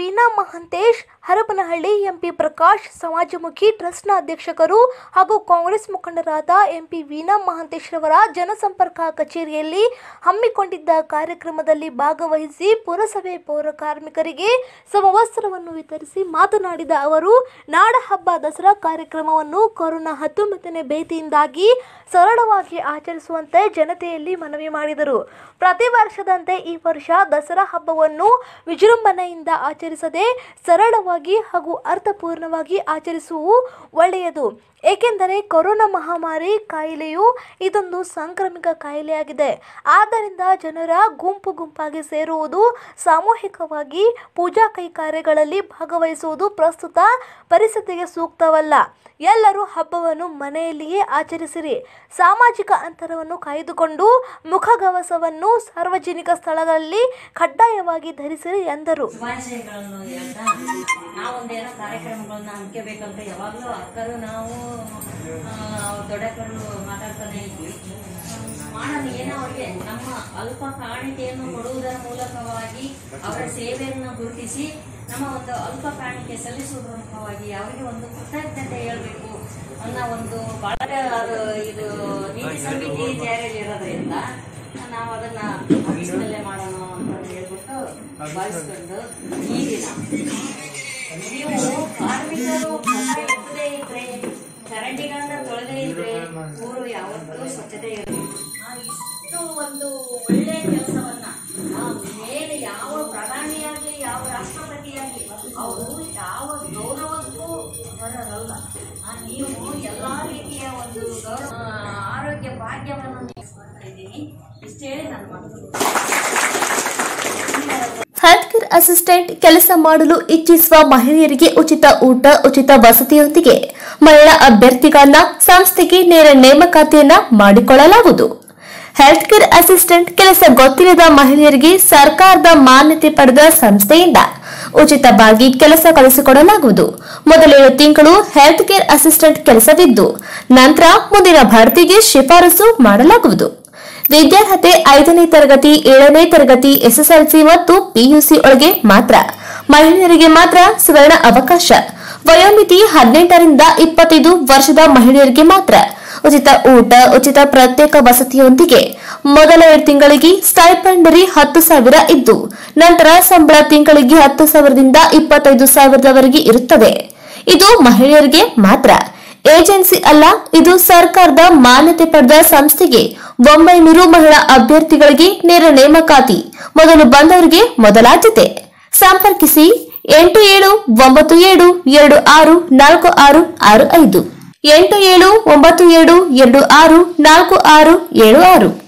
Veena Mahantesh Harapanahalli MP Prakash ಸಮಾಜಮುಖಿ ಟ್ರಸ್ಟ್ನ ಅಧ್ಯಕ್ಷರು ಹಾಗೂ ಕಾಂಗ್ರೆಸ್ ಮುಖಂಡರಾದ ಎಂಪಿ ವೀಣಾ ಮಹಂತೇಶ್ ರವರ ಜನಸಂಪರ್ಕ ಕಚೇರಿಯಲ್ಲಿ ಹಮ್ಮಿಕೊಂಡಿದ್ದ ಕಾರ್ಯಕ್ರಮದಲ್ಲಿ ಭಾಗವಹಿಸಿ ಪುರಸಭೆ ಪೌರ ಕಾರ್ಮಿಕರಿಗೆ ಸಮವಸ್ತ್ರವನ್ನು ವಿತರಿಸಿ ಮಾತನಾಡಿದ ಅವರು ನಾಡಹಬ್ಬ ದಸರಾ ಕಾರ್ಯಕ್ರಮವನ್ನು ಕೊರೋನಾ ಹತ್ತೊಂಬತ್ತನೇ ಭೀತಿಯಿಂದಾಗಿ ಸರಳವಾಗಿ ಆಚರಿಸುವಂತೆ ಜನತೆಯಲ್ಲಿ ಮನವಿ ಮಾಡಿದರು ಪ್ರತಿ ವರ್ಷದಂತೆ ಈ ವರ್ಷ ದಸರಾ ಹಬ್ಬವನ್ನು ವಿಜೃಂಭಣೆಯಿಂದ ಆಚರಿಸದೆ ಸರಳವಾಗಿ ಹಾಗೂ ಅರ್ಥಪೂರ್ಣವಾಗಿ ಆಚರಿಸುವು ಒಳ್ಳೆಯದು ಏಕೆಂದರೆ ಕೊರೋನಾ ಮಹಾಮಾರಿ ಕಾಯಿಲೆಯು ಇದೊಂದು ಸಾಂಕ್ರಾಮಿಕ ಕಾಯಿಲೆಯಾಗಿದೆ ಆದ್ದರಿಂದ ಜನರ ಗುಂಪು ಗುಂಪಾಗಿ ಸೇರುವುದು ಸಾಮೂಹಿಕವಾಗಿ ಪೂಜಾ ಕೈಕಾರ್ಯಗಳಲ್ಲಿ ಭಾಗವಹಿಸುವುದು ಪ್ರಸ್ತುತ ಪರಿಸ್ಥಿತಿಗೆ ಸೂಕ್ತವಲ್ಲ ಎಲ್ಲರೂ ಹಬ್ಬವನ್ನು ಮನೆಯಲ್ಲಿಯೇ ಆಚರಿಸಿರಿ ಸಾಮಾಜಿಕ ಅಂತರವನ್ನು ಕಾಯ್ದುಕೊಂಡು ಮುಖಗವಸವನ್ನು ಸಾರ್ವಜನಿಕ ಸ್ಥಳಗಳಲ್ಲಿ ಕಡ್ಡಾಯವಾಗಿ ಧರಿಸಿರಿ ಎಂದರು ಶುಭಾಶಯಗಳನ್ನು ಹೇಳ್ತಾ ನಾವೊಂದೇನೋ ಕಾರ್ಯಕ್ರಮಗಳನ್ನ ಹಮ್ಮಿಕೋಬೇಕಂತ ಯಾವಾಗಲೂ ಅಕ್ಕರು ನಾವು ಆ, ದೊಡ್ಡಕ್ಕರು ಮಾತಾಡ್ತಾನೆ ಇದ್ವಿ ಮಾಡೋಣ ಏನೋ ಅವ್ರಿಗೆ ನಮ್ಮ ಅಲ್ಪ ಕಾಣಿಕೆಯನ್ನು ಕೊಡುವುದರ ಮೂಲಕವಾಗಿ ಅವರ ಸೇವೆಯನ್ನು ಗುರುತಿಸಿ ನಮ್ಮ ಒಂದು ಅಲ್ಪ ಕಾಣಿಕೆ ಸಲ್ಲಿಸುವುದರ ಮೂಲಕವಾಗಿ ಅವರಿಗೆ ಒಂದು ಕೃತಜ್ಞತೆ ಹೇಳಬೇಕು ಅನ್ನೋ ಒಂದು ಬಹಳ ಅದು ಇದು ನೀತಿ ಸಂಹಿತೆ ಜಾರಿಯಲ್ಲಿ ಇರೋದ್ರಿಂದ ನಾವು ಅದನ್ನ ಆಫೀಸ್ನಲ್ಲೇ ಮಾಡೋಣ ಅಂತ ಹೇಳ್ಬಿಟ್ಟು ಭಾವಿಸ್ಕೊಂಡು ಈ ದಿನ ನೀವು ಕಾರ್ಮಿಕರು ಕಸ ಎತ್ತದೇ ಇದ್ರೆ ಚರಂಡಿಗಳನ್ನ ತೊಳೆದೇ ಇದ್ರೆ ಊರು ಯಾವತ್ತೂ ಸ್ವಚ್ಛತೆ ಇರಬೇಕು ಇಷ್ಟು ಒಂದು ಒಳ್ಳೆ ಕೆಲಸವನ್ನ ಆ ಮೇಲೆ ಯಾವ ಪ್ರಧಾನಿಯಾಗ್ಲಿ ಯಾವ ರಾಷ್ಟ್ರಪತಿಯಾಗ್ಲಿ ಅವರು ಯಾವ ಗೌರವಕ್ಕೂ ಬರೋರಲ್ಲ ಆ, ನೀವು ಎಲ್ಲಾ ರೀತಿಯ ಒಂದು ಗೌರವ ಆ, ಆರೋಗ್ಯ ಭಾಗ್ಯವನ್ನು ನೀಡ್ಸ್ಕೊಡ್ತಾ ಇದ್ದೀನಿ ಇಷ್ಟು ಹೇಳಿ ನಾನು ಮಾತು ಹೆಲ್ತ್ ಕೇರ್ ಅಸಿಸ್ಟೆಂಟ್ ಕೆಲಸ ಮಾಡಲು ಇಚ್ಛಿಸುವ ಮಹಿಳೆಯರಿಗೆ ಉಚಿತ ಊಟ ಉಚಿತ ವಸತಿಯೊಂದಿಗೆ ಮಹಿಳಾ ಅಭ್ಯರ್ಥಿಗಳನ್ನ ಸಂಸ್ಥೆಗೆ ನೇರ ನೇಮಕಾತಿಯನ್ನ ಮಾಡಿಕೊಳ್ಳಲಾಗುವುದು ಹೆಲ್ತ್ ಕೇರ್ ಅಸಿಸ್ಟೆಂಟ್ ಕೆಲಸ ಗೊತ್ತಿಲ್ಲದ ಮಹಿಳೆಯರಿಗೆ ಸರ್ಕಾರದ ಮಾನ್ಯತೆ ಪಡೆದ ಸಂಸ್ಥೆಯಿಂದ ಉಚಿತವಾಗಿ ಕೆಲಸ ಕಲಿಸಿಕೊಡಲಾಗುವುದು ಮೊದಲೇಳು ತಿಂಗಳು ಹೆಲ್ತ್ ಕೇರ್ ಅಸಿಸ್ಟೆಂಟ್ ಕೆಲಸವಿದ್ದು ನಂತರ ಮುಂದಿನ ಭರ್ತಿಗೆ ಶಿಫಾರಸು ಮಾಡಲಾಗುವುದು ವಿದ್ಯಾರ್ಹತೆ ಐದನೇ ತರಗತಿ ಏಳನೇ ತರಗತಿ ಎಸ್ಎಸ್ಎಲ್ಸಿ ಮತ್ತು ಪಿಯುಸಿ ಒಳಗೆ ಮಾತ್ರ ಮಹಿಳೆಯರಿಗೆ ಮಾತ್ರ ಸುವರ್ಣ ಅವಕಾಶ ವಯೋಮಿತಿ ಹದಿನೆಂಟರಿಂದ ಇಪ್ಪತ್ತೈದು ವರ್ಷದ ಮಹಿಳೆಯರಿಗೆ ಮಾತ್ರ ಉಚಿತ ಊಟ ಉಚಿತ ಪ್ರತ್ಯೇಕ ವಸತಿಯೊಂದಿಗೆ ಮೊದಲ ಎರಡು ತಿಂಗಳಿಗೆ ಸ್ಟೈಪಂಡರಿ ಹತ್ತು ಸಾವಿರ ಇದ್ದು ನಂತರ ಸಂಬಳ ತಿಂಗಳಿಗೆ ಹತ್ತು ಸಾವಿರದಿಂದ ಇಪ್ಪತ್ತೈದು ಸಾವಿರದವರೆಗೆ ಇರುತ್ತದೆ ಇದು ಮಹಿಳೆಯರಿಗೆ ಮಾತ್ರ ಏಜೆನ್ಸಿ ಅಲ್ಲ ಇದು ಸರ್ಕಾರದ ಮಾನ್ಯತೆ ಪಡೆದ ಸಂಸ್ಥೆಗೆ ಒಂಬೈನೂರು ಮಹಿಳಾ ಅಭ್ಯರ್ಥಿಗಳಿಗೆ ನೇರ ನೇಮಕಾತಿ ಮೊದಲು ಬಂದವರಿಗೆ ಮೊದಲಾದ್ಯತೆ ಸಂಪರ್ಕಿಸಿ ಎಂಟು ಏಳು ಒಂಬತ್ತು ಏಳು ಎರಡು ಆರು ನಾಲ್ಕು ಆರು ಆರು ಐದು ಎಂಟು ಏಳು ಒಂಬತ್ತು ಏಳು ಎರಡು ಆರು ನಾಲ್ಕು ಆರು ಏಳು ಆರು